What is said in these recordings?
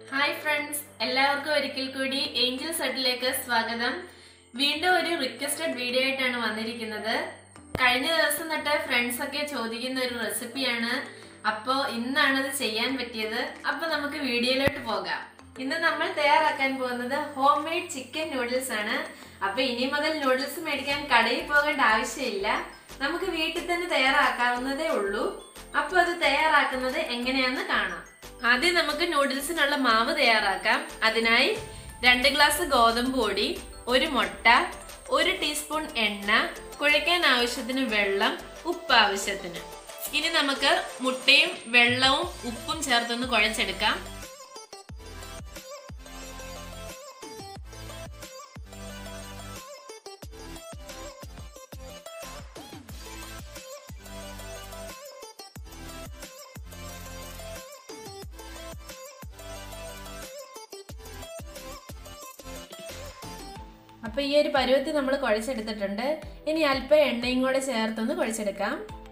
hi friends എല്ലാവർക്കും ഒരിക്കൽ കൂടി ഏഞ്ചൽ സെട്ടിലേക്ക് സ്വാഗതം വീണ്ടും ഒരു റിക്വസ്റ്റഡ് വീഡിയോ ആയിട്ടാണ് വന്നിരിക്കുന്നത് കഴിഞ്ഞ ദിവസം തൊട്ട് ഫ്രണ്ട്സ് ഒക്കെ ചോദിക്കുന്ന ഒരു റെസിപ്പിയാണ് അപ്പോ ഇന്നാണത് ചെയ്യാൻ പറ്റിയത് അപ്പൊ നമുക്ക് വീഡിയോയിലോട്ട് പോകാം ഇന്ന് നമ്മൾ തയ്യാറാക്കാൻ പോകുന്നത് ഹോം മെയ്ഡ് ചിക്കൻ നൂഡിൽസ് ആണ് അപ്പൊ ഇനി മുതൽ നൂഡിൽസ് മേടിക്കാൻ കടയിൽ പോകേണ്ട ആവശ്യമില്ല നമുക്ക് വീട്ടിൽ തന്നെ തയ്യാറാക്കാവുന്നതേ ഉള്ളൂ അപ്പൊ അത് തയ്യാറാക്കുന്നത് എങ്ങനെയാന്ന് കാണാം ആദ്യം നമുക്ക് നൂഡിൽസിനുള്ള മാവ് തയ്യാറാക്കാം അതിനായി രണ്ട് ഗ്ലാസ് ഗോതമ്പ് പൊടി ഒരു മുട്ട ഒരു ടീസ്പൂൺ എണ്ണ കുഴയ്ക്കാൻ ആവശ്യത്തിന് വെള്ളം ഉപ്പ് ആവശ്യത്തിന് ഇനി നമുക്ക് മുട്ടയും വെള്ളവും ഉപ്പും ചേർത്തൊന്ന് കുഴച്ചെടുക്കാം അപ്പൊ ഈ ഒരു പരുവത്തിൽ നമ്മൾ കുഴച്ചെടുത്തിട്ടുണ്ട് ഇനി അല്പം എണ്ണയും കൂടെ ചേർത്തൊന്ന് കുഴച്ചെടുക്കാം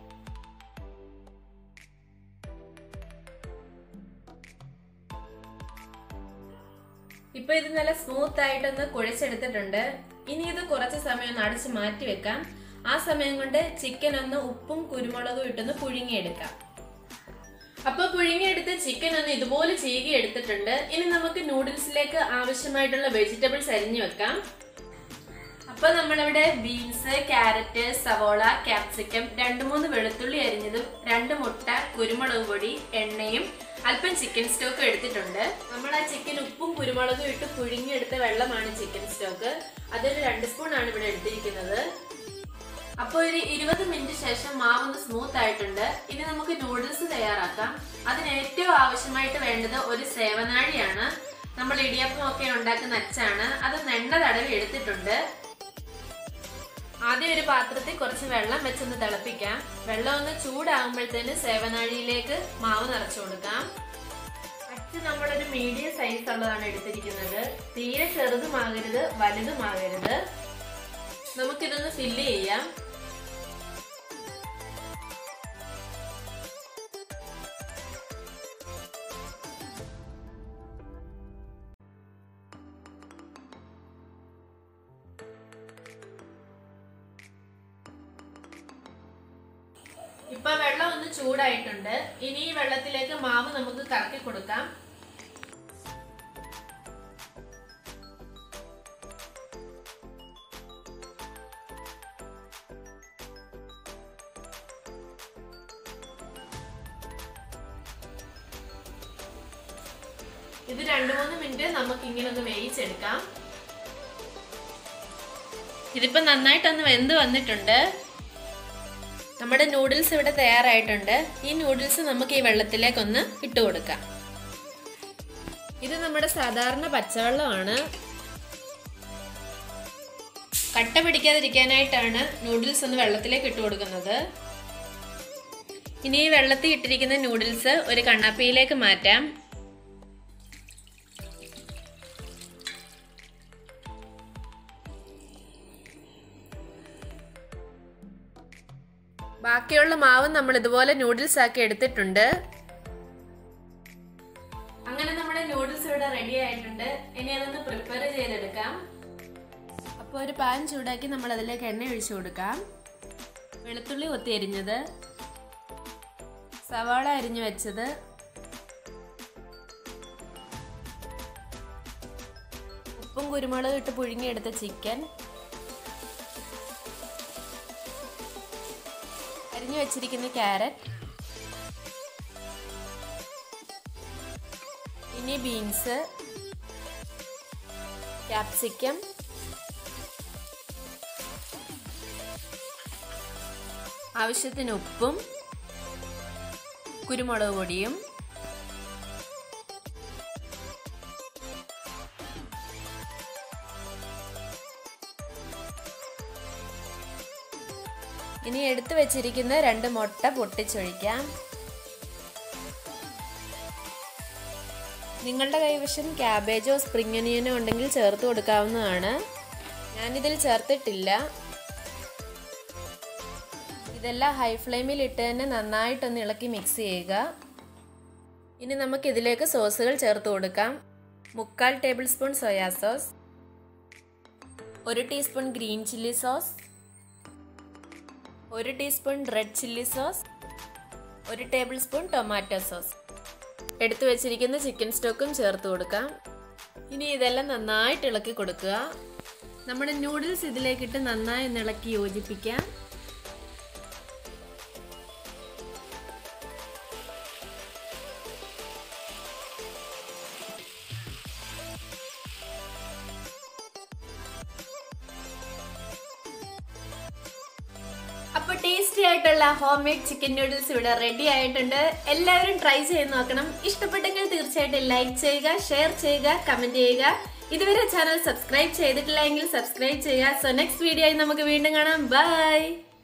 ഇപ്പൊ ഇത് നല്ല സ്മൂത്ത് ആയിട്ടൊന്ന് കുഴച്ചെടുത്തിട്ടുണ്ട് ഇനി ഇത് കുറച്ച് സമയം ഒന്ന് അടച്ച് മാറ്റി വെക്കാം ആ സമയം കൊണ്ട് ചിക്കൻ ഒന്ന് ഉപ്പും കുരുമുളകും ഇട്ടൊന്ന് പുഴുങ്ങിയെടുക്കാം അപ്പൊ പുഴുങ്ങിയെടുത്ത് ചിക്കൻ ഒന്ന് ഇതുപോലെ ചീകി എടുത്തിട്ടുണ്ട് ഇനി നമുക്ക് നൂഡിൽസിലേക്ക് ആവശ്യമായിട്ടുള്ള വെജിറ്റബിൾസ് അരിഞ്ഞു വെക്കാം അപ്പൊ നമ്മളിവിടെ ബീൻസ് ക്യാരറ്റ് സവോള ക്യാപ്സിക്കം രണ്ട് മൂന്ന് വെളുത്തുള്ളി അരിഞ്ഞതും രണ്ട് മുട്ട കുരുമുളക് പൊടി എണ്ണയും അല്പം ചിക്കൻ സ്റ്റോക്ക് എടുത്തിട്ടുണ്ട് നമ്മൾ ആ ചിക്കൻ ഉപ്പും കുരുമുളകും ഇട്ട് പുഴുങ്ങിയെടുത്ത വെള്ളമാണ് ചിക്കൻ സ്റ്റോക്ക് അതൊരു രണ്ട് സ്പൂൺ ആണ് ഇവിടെ എടുത്തിരിക്കുന്നത് അപ്പോൾ ഒരു ഇരുപത് മിനിറ്റ് ശേഷം മാവ് ഒന്ന് സ്മൂത്ത് ആയിട്ടുണ്ട് ഇനി നമുക്ക് നൂഡിൽസ് തയ്യാറാക്കാം അതിന് ഏറ്റവും ആവശ്യമായിട്ട് വേണ്ടത് ഒരു സേവനാഴിയാണ് നമ്മൾ ഇടിയപ്പം ഒക്കെ ഉണ്ടാക്കുന്ന അച്ചാണ് അത് നെണ്ണ തടവി എടുത്തിട്ടുണ്ട് ആദ്യം ഒരു പാത്രത്തിൽ കുറച്ച് വെള്ളം വെച്ചൊന്ന് തിളപ്പിക്കാം വെള്ളം ഒന്ന് ചൂടാകുമ്പോഴത്തേന് സേവനാഴിയിലേക്ക് മാവ് നിറച്ചു കൊടുക്കാം അച്ച് നമ്മളൊരു മീഡിയം സൈസ് ഉള്ളതാണ് എടുത്തിരിക്കുന്നത് തീരെ ചെറുതുമാകരുത് വലുതുമാകരുത് നമുക്കിതൊന്ന് ഫില്ല് ചെയ്യാം ഇപ്പൊ വെള്ളം ഒന്ന് ചൂടായിട്ടുണ്ട് ഇനി ഈ വെള്ളത്തിലേക്ക് മാവ് നമുക്ക് കറക്കി കൊടുക്കാം ഇത് രണ്ടു മൂന്ന് മിനിറ്റ് നമുക്ക് ഇങ്ങനെ ഒന്ന് വേവിച്ചെടുക്കാം ഇതിപ്പോ നന്നായിട്ടൊന്ന് വെന്ത് വന്നിട്ടുണ്ട് നമ്മുടെ നൂഡിൽസ് ഇവിടെ തയ്യാറായിട്ടുണ്ട് ഈ നൂഡിൽസ് നമുക്ക് ഈ വെള്ളത്തിലേക്കൊന്ന് ഇട്ട് കൊടുക്കാം ഇത് നമ്മുടെ സാധാരണ പച്ചവെള്ളമാണ് കട്ട പിടിക്കാതിരിക്കാനായിട്ടാണ് നൂഡിൽസ് ഒന്ന് വെള്ളത്തിലേക്ക് ഇട്ട് കൊടുക്കുന്നത് ഇനി ഈ വെള്ളത്തിൽ ഇട്ടിരിക്കുന്ന നൂഡിൽസ് ഒരു കണ്ണാപ്പിയിലേക്ക് മാറ്റാം ബാക്കിയുള്ള മാവ് നമ്മൾ ഇതുപോലെ നൂഡിൽസ് ആക്കി എടുത്തിട്ടുണ്ട് അങ്ങനെ നമ്മുടെ നൂഡിൽസ് ഇവിടെ റെഡി ആയിട്ടുണ്ട് ഇനി അതൊന്ന് പ്രിപ്പയർ ചെയ്തെടുക്കാം അപ്പോൾ ഒരു പാൻ ചൂടാക്കി നമ്മൾ അതിലേക്ക് എണ്ണ ഒഴിച്ചു കൊടുക്കാം വെളുത്തുള്ളി കൊത്തി അരിഞ്ഞത് സവാള അരിഞ്ഞു വെച്ചത് ഉപ്പും കുരുമുളകും ഇട്ട് പുഴുങ്ങിയെടുത്ത ചിക്കൻ അരിഞ്ഞു വെച്ചിരിക്കുന്ന ക്യാരറ്റ് ഇനി ബീൻസ് ക്യാപ്സിക്കം ആവശ്യത്തിന് ഉപ്പും കുരുമുളക് പൊടിയും ഇനി എടുത്തു വെച്ചിരിക്കുന്ന രണ്ട് മുട്ട പൊട്ടിച്ചൊഴിക്കാം നിങ്ങളുടെ കൈവശം ക്യാബേജോ സ്പ്രിംഗ് ഒനിയനോ ഉണ്ടെങ്കിൽ ചേർത്ത് കൊടുക്കാവുന്നതാണ് ഞാനിതിൽ ചേർത്തിട്ടില്ല ഇതെല്ലാം ഹൈ ഫ്ലെയിമിൽ ഇട്ട് തന്നെ നന്നായിട്ടൊന്ന് ഇളക്കി മിക്സ് ചെയ്യുക ഇനി നമുക്ക് ഇതിലേക്ക് സോസുകൾ ചേർത്ത് കൊടുക്കാം മുക്കാൽ ടേബിൾ സ്പൂൺ സോയാ സോസ് ഒരു ടീസ്പൂൺ ഗ്രീൻ ചില്ലി സോസ് ഒരു ടീസ്പൂൺ റെഡ് ചില്ലി സോസ് ഒരു ടേബിൾ സ്പൂൺ ടൊമാറ്റോ സോസ് എടുത്തു വെച്ചിരിക്കുന്ന ചിക്കൻ സ്റ്റോക്കും ചേർത്ത് കൊടുക്കാം ഇനി ഇതെല്ലാം നന്നായിട്ട് ഇളക്കി കൊടുക്കുക നമ്മുടെ നൂഡിൽസ് ഇതിലേക്കിട്ട് നന്നായി ഒന്ന് ഇളക്കി യോജിപ്പിക്കാം അപ്പൊ ടേസ്റ്റി ആയിട്ടുള്ള ഹോം മെയ്ഡ് ചിക്കൻ നൂഡിൽസ് ഇവിടെ റെഡി ആയിട്ടുണ്ട് എല്ലാവരും ട്രൈ ചെയ്ത് നോക്കണം ഇഷ്ടപ്പെട്ടെങ്കിൽ തീർച്ചയായിട്ടും ലൈക്ക് ചെയ്യുക ഷെയർ ചെയ്യുക കമന്റ് ചെയ്യുക ഇതുവരെ ചാനൽ സബ്സ്ക്രൈബ് ചെയ്തിട്ടില്ല എങ്കിൽ സബ്സ്ക്രൈബ് ചെയ്യുക സോ നെക്സ്റ്റ് വീഡിയോ ആയി നമുക്ക് വീണ്ടും കാണാം ബൈ